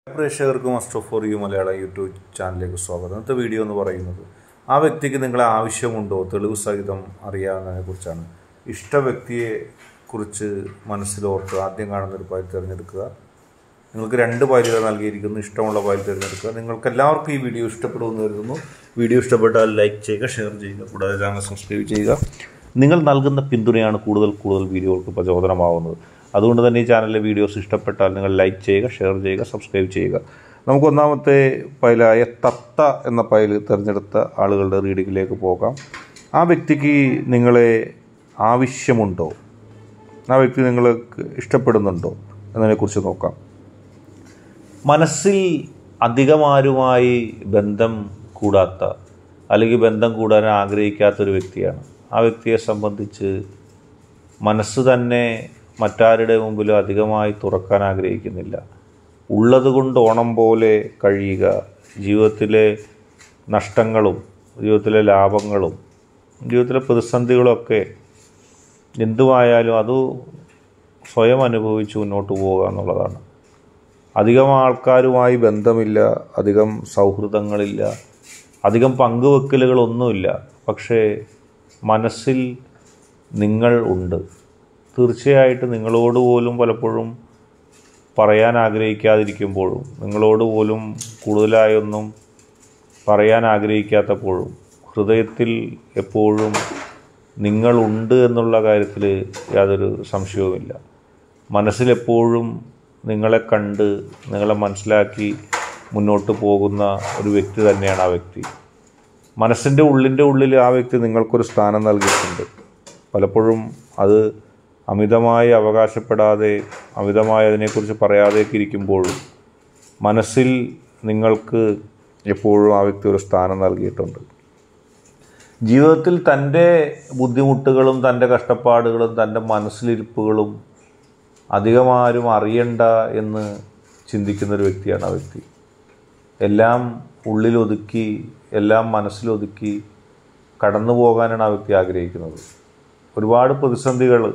പ്രേക്ഷകർക്ക് must for you Malayalam YouTube ചാനലിലേക്ക് സ്വാഗതം ഇന്നത്തെ വീഡിയോ എന്ന് പറയുന്നത് ആ വ്യക്തിക്ക് നിങ്ങളെ ആവശ്യമുണ്ടോ തെളിവ് സഹിതം അറിയാവുന്നതിനെ കുറിച്ചാണ് ഇഷ്ട വ്യക്തിയെ കുറിച്ച് മനസ്സിലോർത്ത് ആദ്യം കാണുന്ന ഒരു ഫയൽ തിരഞ്ഞെടുക്കുക നിങ്ങൾക്ക് രണ്ട് ഫയലുകൾ നൽകിയിരിക്കുന്നു ഇഷ്ടമുള്ള ഫയൽ തിരഞ്ഞെടുക്കുക നിങ്ങൾക്ക് എല്ലാവർക്കും ഈ വീഡിയോ ഇഷ്ടപ്പെടുമെന്ന് കരുതുന്നു വീഡിയോ ഇഷ്ടപ്പെട്ടാൽ ലൈക്ക് ചെയ്യുക ഷെയർ ചെയ്യുക കൂടാതെ ചാനൽ സബ്സ്ക്രൈബ് ചെയ്യുക നിങ്ങൾ നൽകുന്ന പിന്തുണയാണ് കൂടുതൽ കൂടുതൽ വീഡിയോകൾക്ക് പ്രചോദനമാവുന്നത് അതുകൊണ്ട് തന്നെ ഈ ചാനലിലെ വീഡിയോസ് ഇഷ്ടപ്പെട്ടാൽ നിങ്ങൾ ലൈക്ക് ചെയ്യുക ഷെയർ ചെയ്യുക സബ്സ്ക്രൈബ് ചെയ്യുക നമുക്ക് ഒന്നാമത്തെ ഫയലായ തത്ത എന്ന ഫയൽ തിരഞ്ഞെടുത്ത ആളുകളുടെ റീഡിങ്ങിലേക്ക് പോകാം ആ വ്യക്തിക്ക് നിങ്ങളെ ആവശ്യമുണ്ടോ ആ വ്യക്തി നിങ്ങൾക്ക് ഇഷ്ടപ്പെടുന്നുണ്ടോ എന്നതിനെക്കുറിച്ച് നോക്കാം മനസ്സിൽ അധികമാരുമായി ബന്ധം കൂടാത്ത അല്ലെങ്കിൽ ബന്ധം കൂടാൻ ആഗ്രഹിക്കാത്ത ഒരു വ്യക്തിയാണ് ആ വ്യക്തിയെ സംബന്ധിച്ച് മനസ്സ് തന്നെ മറ്റാരുടെ മുമ്പിലും അധികമായി തുറക്കാൻ ആഗ്രഹിക്കുന്നില്ല ഉള്ളത് കൊണ്ട് ഓണം പോലെ കഴിയുക ജീവിതത്തിലെ നഷ്ടങ്ങളും ജീവിതത്തിലെ ലാഭങ്ങളും ജീവിതത്തിലെ പ്രതിസന്ധികളൊക്കെ എന്തുമായാലും അത് സ്വയം അനുഭവിച്ച് മുന്നോട്ട് പോവുക എന്നുള്ളതാണ് അധികം ആൾക്കാരുമായി ബന്ധമില്ല അധികം സൗഹൃദങ്ങളില്ല അധികം പങ്കുവെക്കലുകളൊന്നുമില്ല പക്ഷേ മനസ്സിൽ നിങ്ങൾ ഉണ്ട് തീർച്ചയായിട്ടും നിങ്ങളോട് പോലും പലപ്പോഴും പറയാൻ ആഗ്രഹിക്കാതിരിക്കുമ്പോഴും നിങ്ങളോട് പോലും കൂടുതലായൊന്നും പറയാൻ ആഗ്രഹിക്കാത്തപ്പോഴും ഹൃദയത്തിൽ എപ്പോഴും നിങ്ങളുണ്ട് എന്നുള്ള കാര്യത്തിൽ യാതൊരു സംശയവുമില്ല മനസ്സിലെപ്പോഴും നിങ്ങളെ കണ്ട് നിങ്ങളെ മനസ്സിലാക്കി മുന്നോട്ട് പോകുന്ന ഒരു വ്യക്തി തന്നെയാണ് ആ വ്യക്തി മനസ്സിൻ്റെ ഉള്ളിൻ്റെ ഉള്ളിൽ ആ വ്യക്തി നിങ്ങൾക്കൊരു സ്ഥാനം നൽകിയിട്ടുണ്ട് പലപ്പോഴും അത് അമിതമായി അവകാശപ്പെടാതെ അമിതമായി അതിനെക്കുറിച്ച് പറയാതെയൊക്കെ ഇരിക്കുമ്പോഴും മനസ്സിൽ നിങ്ങൾക്ക് എപ്പോഴും ആ വ്യക്തി ഒരു സ്ഥാനം നൽകിയിട്ടുണ്ട് ജീവിതത്തിൽ തൻ്റെ ബുദ്ധിമുട്ടുകളും തൻ്റെ കഷ്ടപ്പാടുകളും തൻ്റെ മനസ്സിലിരിപ്പുകളും അധികമാരും അറിയണ്ട എന്ന് ചിന്തിക്കുന്ന ഒരു വ്യക്തിയാണ് ആ വ്യക്തി എല്ലാം ഉള്ളിലൊതുക്കി എല്ലാം മനസ്സിലൊതുക്കി കടന്നു പോകാനാണ് ആ വ്യക്തി ആഗ്രഹിക്കുന്നത് ഒരുപാട് പ്രതിസന്ധികൾ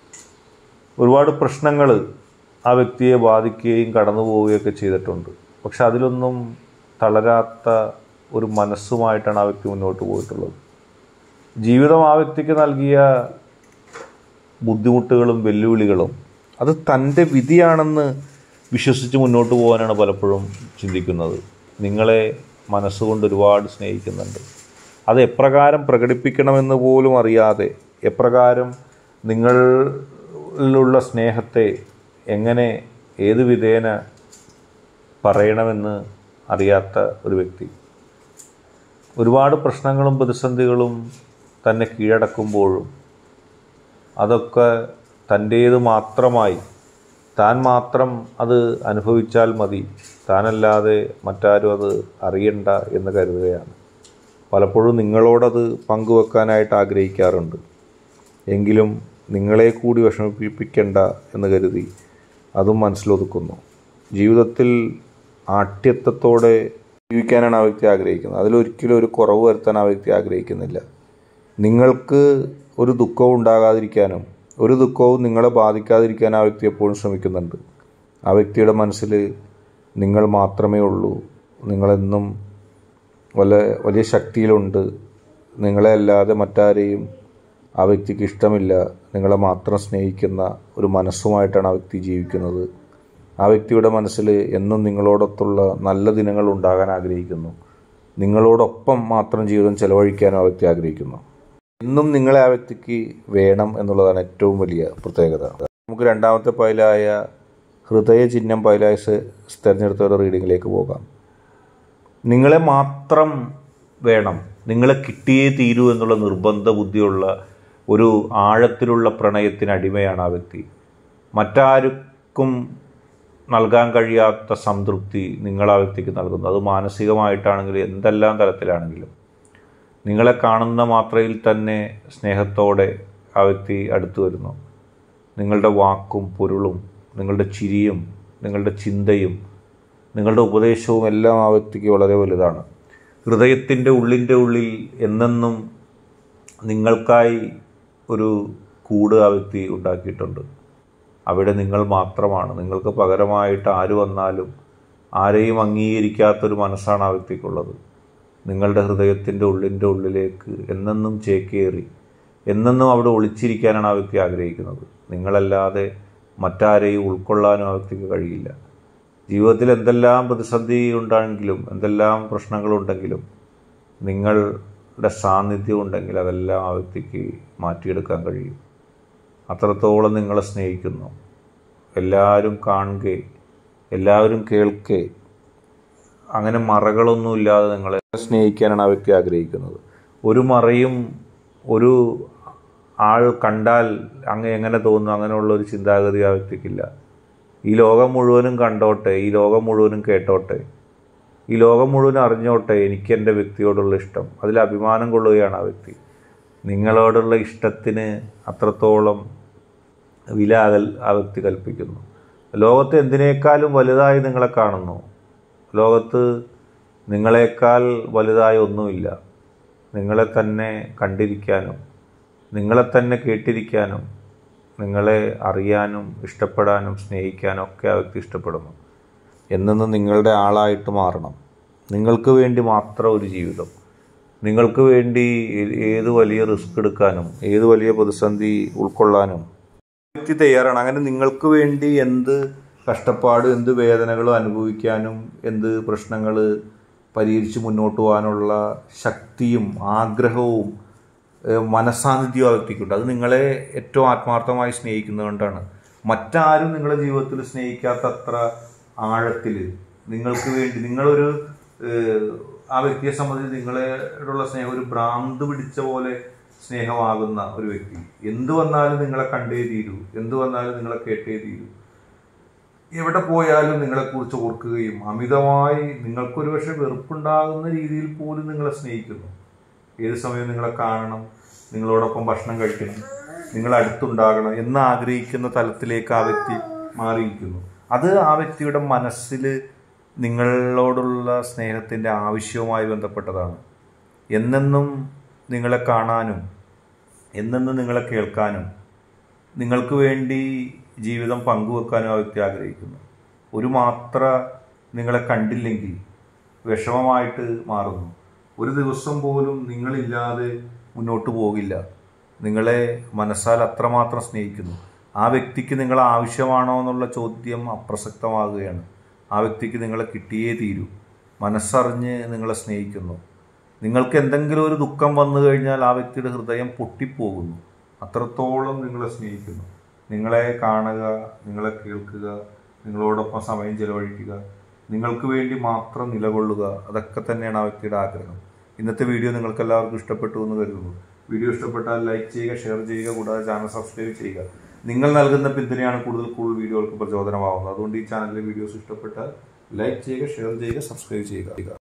ഒരുപാട് പ്രശ്നങ്ങൾ ആ വ്യക്തിയെ ബാധിക്കുകയും കടന്നു പോവുകയൊക്കെ ചെയ്തിട്ടുണ്ട് പക്ഷെ അതിലൊന്നും തളരാത്ത ഒരു മനസ്സുമായിട്ടാണ് ആ വ്യക്തി മുന്നോട്ട് പോയിട്ടുള്ളത് ജീവിതം ആ വ്യക്തിക്ക് നൽകിയ ബുദ്ധിമുട്ടുകളും വെല്ലുവിളികളും അത് തൻ്റെ വിധിയാണെന്ന് വിശ്വസിച്ച് മുന്നോട്ട് പോകാനാണ് പലപ്പോഴും ചിന്തിക്കുന്നത് നിങ്ങളെ മനസ്സുകൊണ്ട് ഒരുപാട് സ്നേഹിക്കുന്നുണ്ട് അത് എപ്രകാരം പ്രകടിപ്പിക്കണമെന്ന് പോലും അറിയാതെ എപ്രകാരം നിങ്ങളിലുള്ള സ്നേഹത്തെ എങ്ങനെ ഏത് വിധേന പറയണമെന്ന് അറിയാത്ത ഒരു വ്യക്തി ഒരുപാട് പ്രശ്നങ്ങളും പ്രതിസന്ധികളും തന്നെ കീഴടക്കുമ്പോഴും അതൊക്കെ തൻ്റേത് മാത്രമായി താൻ മാത്രം അത് അനുഭവിച്ചാൽ മതി താനല്ലാതെ മറ്റാരും അത് അറിയണ്ട എന്ന് കരുതുകയാണ് പലപ്പോഴും നിങ്ങളോടത് പങ്കുവെക്കാനായിട്ട് ആഗ്രഹിക്കാറുണ്ട് എങ്കിലും നിങ്ങളെ കൂടി വിഷമിപ്പിക്കേണ്ട എന്ന് കരുതി അതും മനസ്സിലൊതുക്കുന്നു ജീവിതത്തിൽ ആഠ്യത്വത്തോടെ ജീവിക്കാനാണ് ആ വ്യക്തി ആഗ്രഹിക്കുന്നത് അതിലൊരിക്കലും ഒരു കുറവ് വരുത്താൻ ആ വ്യക്തി ആഗ്രഹിക്കുന്നില്ല നിങ്ങൾക്ക് ഒരു ദുഃഖവും ഉണ്ടാകാതിരിക്കാനും ഒരു ദുഃഖവും നിങ്ങളെ ബാധിക്കാതിരിക്കാൻ ആ വ്യക്തി എപ്പോഴും ശ്രമിക്കുന്നുണ്ട് ആ വ്യക്തിയുടെ മനസ്സിൽ നിങ്ങൾ മാത്രമേ ഉള്ളൂ നിങ്ങളെന്നും വല്ല വലിയ ശക്തിയിലുണ്ട് നിങ്ങളെ അല്ലാതെ മറ്റാരെയും ആ വ്യക്തിക്ക് ഇഷ്ടമില്ല നിങ്ങളെ മാത്രം സ്നേഹിക്കുന്ന ഒരു മനസ്സുമായിട്ടാണ് ആ വ്യക്തി ജീവിക്കുന്നത് ആ വ്യക്തിയുടെ മനസ്സിൽ എന്നും നിങ്ങളോടൊത്തുള്ള നല്ല ദിനങ്ങൾ ഉണ്ടാകാൻ ആഗ്രഹിക്കുന്നു നിങ്ങളോടൊപ്പം മാത്രം ജീവിതം ചെലവഴിക്കാനും ആ വ്യക്തി ആഗ്രഹിക്കുന്നു എന്നും നിങ്ങളെ ആ വ്യക്തിക്ക് വേണം എന്നുള്ളതാണ് ഏറ്റവും വലിയ പ്രത്യേകത നമുക്ക് രണ്ടാമത്തെ പൈലായ ഹൃദയ ചിഹ്നം പൈലായസ് തിരഞ്ഞെടുത്തവരുടെ റീഡിങ്ങിലേക്ക് പോകാം നിങ്ങളെ മാത്രം വേണം നിങ്ങളെ കിട്ടിയേ തീരൂ എന്നുള്ള നിർബന്ധ ബുദ്ധിയുള്ള ഒരു ആഴത്തിലുള്ള പ്രണയത്തിന് അടിമയാണ് ആ വ്യക്തി മറ്റാർക്കും നൽകാൻ കഴിയാത്ത സംതൃപ്തി നിങ്ങൾ ആ വ്യക്തിക്ക് നൽകുന്നു അത് മാനസികമായിട്ടാണെങ്കിലും എന്തെല്ലാം തലത്തിലാണെങ്കിലും നിങ്ങളെ കാണുന്ന മാത്രയിൽ തന്നെ സ്നേഹത്തോടെ ആ വ്യക്തി അടുത്തു വരുന്നു നിങ്ങളുടെ വാക്കും പൊരുളും നിങ്ങളുടെ ചിരിയും നിങ്ങളുടെ ചിന്തയും നിങ്ങളുടെ ഉപദേശവും എല്ലാം ആ വ്യക്തിക്ക് വളരെ വലുതാണ് ഹൃദയത്തിൻ്റെ ഉള്ളിൻ്റെ ഉള്ളിൽ എന്നെന്നും നിങ്ങൾക്കായി ഒരു കൂട് ആ വ്യക്തി ഉണ്ടാക്കിയിട്ടുണ്ട് അവിടെ നിങ്ങൾ മാത്രമാണ് നിങ്ങൾക്ക് പകരമായിട്ട് ആര് വന്നാലും ആരെയും അംഗീകരിക്കാത്തൊരു മനസ്സാണ് ആ വ്യക്തിക്കുള്ളത് നിങ്ങളുടെ ഹൃദയത്തിൻ്റെ ഉള്ളിൻ്റെ ഉള്ളിലേക്ക് എന്നെന്നും ചേക്കേറി എന്നെന്നും അവിടെ ഒളിച്ചിരിക്കാനാണ് ആ വ്യക്തി ആഗ്രഹിക്കുന്നത് നിങ്ങളല്ലാതെ മറ്റാരെയും ഉൾക്കൊള്ളാനും ആ വ്യക്തിക്ക് കഴിയില്ല ജീവിതത്തിൽ എന്തെല്ലാം പ്രതിസന്ധി ഉണ്ടെങ്കിലും എന്തെല്ലാം പ്രശ്നങ്ങളുണ്ടെങ്കിലും നിങ്ങളുടെ സാന്നിധ്യം ഉണ്ടെങ്കിൽ അതെല്ലാം ആ വ്യക്തിക്ക് മാറ്റിയെടുക്കാൻ കഴിയും അത്രത്തോളം നിങ്ങളെ സ്നേഹിക്കുന്നു എല്ലാവരും കാണുകെ എല്ലാവരും കേൾക്കെ അങ്ങനെ മറകളൊന്നും ഇല്ലാതെ നിങ്ങളെ സ്നേഹിക്കാനാണ് ആ വ്യക്തി ആഗ്രഹിക്കുന്നത് ഒരു മറയും ഒരു ആൾ കണ്ടാൽ അങ്ങ് എങ്ങനെ തോന്നുന്നു അങ്ങനെയുള്ള ഒരു ചിന്താഗതി ആ വ്യക്തിക്കില്ല ഈ ലോകം മുഴുവനും കണ്ടോട്ടെ ഈ ലോകം മുഴുവനും കേട്ടോട്ടെ ഈ ലോകം മുഴുവൻ അറിഞ്ഞോട്ടെ എനിക്ക് എൻ്റെ വ്യക്തിയോടുള്ള ഇഷ്ടം അതിൽ അഭിമാനം കൊള്ളുകയാണ് ആ വ്യക്തി നിങ്ങളോടുള്ള ഇഷ്ടത്തിന് അത്രത്തോളം വില അകൽ ആ വ്യക്തി കൽപ്പിക്കുന്നു ലോകത്ത് എന്തിനേക്കാളും വലുതായി നിങ്ങളെ കാണുന്നു ലോകത്ത് നിങ്ങളെക്കാൾ വലുതായ ഒന്നുമില്ല നിങ്ങളെ തന്നെ കണ്ടിരിക്കാനും നിങ്ങളെ തന്നെ കേട്ടിരിക്കാനും നിങ്ങളെ അറിയാനും ഇഷ്ടപ്പെടാനും സ്നേഹിക്കാനും ഒക്കെ ആ വ്യക്തി ഇഷ്ടപ്പെടുന്നു എന്നെന്ന് നിങ്ങളുടെ ആളായിട്ട് മാറണം നിങ്ങൾക്ക് വേണ്ടി മാത്രം ഒരു ജീവിതം നിങ്ങൾക്ക് വേണ്ടി ഏ- ഏത് വലിയ റിസ്ക് എടുക്കാനും ഏത് വലിയ പ്രതിസന്ധി ഉൾക്കൊള്ളാനും വ്യക്തി തയ്യാറാണ് അങ്ങനെ നിങ്ങൾക്ക് വേണ്ടി എന്ത് കഷ്ടപ്പാടും എന്ത് വേദനകളും അനുഭവിക്കാനും എന്ത് പ്രശ്നങ്ങൾ പരിഹരിച്ച് മുന്നോട്ട് പോകാനുള്ള ശക്തിയും ആഗ്രഹവും ഏഹ് മനസാന്നിധ്യവും ആ വ്യക്തിക്കുണ്ട് അത് നിങ്ങളെ ഏറ്റവും ആത്മാർത്ഥമായി സ്നേഹിക്കുന്നതുകൊണ്ടാണ് മറ്റാരും നിങ്ങളുടെ ജീവിതത്തിൽ സ്നേഹിക്കാത്ത അത്ര ആഴത്തിൽ നിങ്ങൾക്ക് വേണ്ടി നിങ്ങളൊരു ഏഹ്, ആ വ്യക്തിയെ സംബന്ധിച്ച് നിങ്ങളോടുള്ള സ്നേഹം ഒരു ഭ്രാന്ത് പിടിച്ച പോലെ സ്നേഹമാകുന്ന ഒരു വ്യക്തി എന്ത് വന്നാലും നിങ്ങളെ കണ്ടേ തീരൂ എന്ത് വന്നാലും നിങ്ങളെ കേട്ടേ തീരൂ എവിടെ പോയാലും നിങ്ങളെക്കുറിച്ച് ഓർക്കുകയും അമിതമായി നിങ്ങൾക്കൊരു പക്ഷെ വെറുപ്പുണ്ടാകുന്ന രീതിയിൽ പോലും നിങ്ങളെ സ്നേഹിക്കുന്നു ഏത് സമയവും നിങ്ങളെ കാണണം നിങ്ങളോടൊപ്പം ഭക്ഷണം കഴിക്കണം നിങ്ങൾ അടുത്തുണ്ടാകണം എന്ന് ആഗ്രഹിക്കുന്ന തലത്തിലേക്ക് ആ വ്യക്തി മാറിയിരിക്കുന്നു അത് ആ വ്യക്തിയുടെ മനസ്സിൽ നിങ്ങളോടുള്ള സ്നേഹത്തിൻ്റെ ആവശ്യവുമായി ബന്ധപ്പെട്ടതാണ് എന്നെന്നും നിങ്ങളെ കാണാനും എന്നെന്നും നിങ്ങളെ കേൾക്കാനും നിങ്ങൾക്ക് വേണ്ടി ജീവിതം പങ്കുവെക്കാനും ആ വ്യക്തി ആഗ്രഹിക്കുന്നു ഒരു മാത്ര നിങ്ങളെ കണ്ടില്ലെങ്കിൽ വിഷമമായിട്ട് മാറുന്നു ഒരു ദിവസം പോലും നിങ്ങളില്ലാതെ മുന്നോട്ട് പോകില്ല നിങ്ങളെ മനസ്സാൽ അത്രമാത്രം സ്നേഹിക്കുന്നു ആ വ്യക്തിക്ക് നിങ്ങൾ ആവശ്യമാണോ എന്നുള്ള ചോദ്യം അപ്രസക്തമാകുകയാണ് ആ വ്യക്തിക്ക് നിങ്ങളെ കിട്ടിയേ തീരൂ മനസ്സറിഞ്ഞ് നിങ്ങളെ സ്നേഹിക്കുന്നു നിങ്ങൾക്ക് എന്തെങ്കിലും ഒരു ദുഃഖം വന്നു കഴിഞ്ഞാൽ ആ വ്യക്തിയുടെ ഹൃദയം പൊട്ടിപ്പോകുന്നു അത്രത്തോളം നിങ്ങളെ സ്നേഹിക്കുന്നു നിങ്ങളെ കാണുക നിങ്ങളെ കേൾക്കുക നിങ്ങളോടൊപ്പം സമയം ചെലവഴിക്കുക നിങ്ങൾക്ക് വേണ്ടി മാത്രം നിലകൊള്ളുക അതൊക്കെ തന്നെയാണ് ആ വ്യക്തിയുടെ ആഗ്രഹം ഇന്നത്തെ വീഡിയോ നിങ്ങൾക്ക് എല്ലാവർക്കും ഇഷ്ടപ്പെട്ടു എന്ന് കരുതുന്നു വീഡിയോ ഇഷ്ടപ്പെട്ടാൽ ലൈക്ക് ചെയ്യുക ഷെയർ ചെയ്യുക കൂടാതെ ചാനൽ സബ്സ്ക്രൈബ് ചെയ്യുക നിങ്ങൾ നൽകുന്ന പിന്തുണയാണ് കൂടുതൽ കൂടുതൽ വീഡിയോകൾക്ക് പ്രചോദനമാവുന്നത് അതുകൊണ്ട് ഈ ചാനലിലെ വീഡിയോസ് ഇഷ്ടപ്പെട്ടാൽ ലൈക്ക് ചെയ്യുക ഷെയർ ചെയ്യുക സബ്സ്ക്രൈബ് ചെയ്യുക